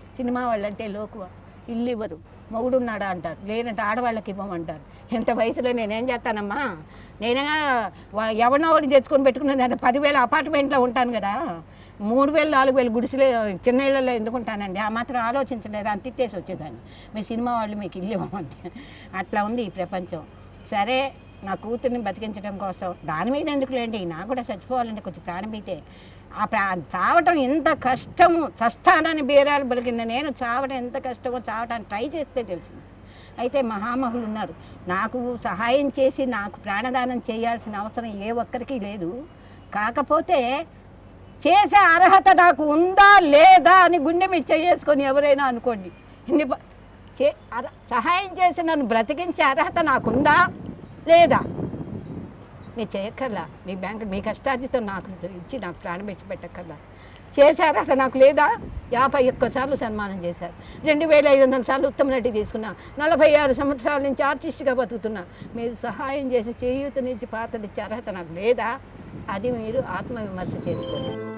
cinema వాళ్ళంటే లోకువ ఇల్లు ఇవ్వరు మొగుడున్నాడా అంటారు లేదంటే ఆడవాళ్ళకి ఇవ్వమంటారు ఇంత వయసులో నేనేం చేస్తానమ్మా నేనే వా- ఎవరినో ఒకటి తెచ్చుకొని పెట్టుకున్నది అంటే పదివేల అపార్ట్మెంట్లో ఉంటాను కదా మూడు వేలు నాలుగు వేలు గుడిసెలే చిన్న ఇళ్ళలో ఎందుకు ఉంటానండి ఆ మాత్రం ఆలోచించలేదు అని తిట్టేసి వచ్చేదాన్ని మీ సినిమా వాళ్ళు మీకు ఇల్లు ఇవ్వమంటే అట్లా ఉంది ఈ ప్రపంచం సరే నా కూతుర్ని బతికించడం కోసం దాని మీద ఎందుకులేండి నాకు కూడా చచ్చిపోవాలంటే కొంచెం ప్రాణమైతే ఆ ప్రా చావటం ఎంత కష్టము చస్తానని బీరాలు బలికింది నేను చావటం ఎంత కష్టమో చావటానికి ట్రై చేస్తే తెలిసింది అయితే మహామహులు ఉన్నారు నాకు సహాయం చేసి నాకు ప్రాణదానం చేయాల్సిన అవసరం ఏ ఒక్కరికి లేదు కాకపోతే చేసే అర్హత నాకు ఉందా లేదా అని గుండె మీద చేసుకొని ఎవరైనా అనుకోండి ఇన్ని ప- చే అర- సహాయం చేసి నన్ను బ్రతికించే అర్హత నాకుందా లేదా మీరు చేయక్కర్లా మీ బ్యాంకు మీ కష్టార్జితం నాకు ఇచ్చి నాకు ప్రాణం పెట్టి పెట్టక్కర్లా చేసే అర్హత నాకు లేదా యాభై ఒక్కసార్లు సన్మానం చేశారు రెండు వేల ఐదు వందల సార్లు ఉత్తమ నటి తీసుకున్నా నలభై ఆరు సంవత్సరాల నుంచి ఆర్టిస్ట్గా బతుకుతున్నా మీరు సహాయం చేసి చేయూతనిచ్చి పాత్రలు ఇచ్చే అర్హత నాకు లేదా అది మీరు ఆత్మవిమర్శ చేసుకోండి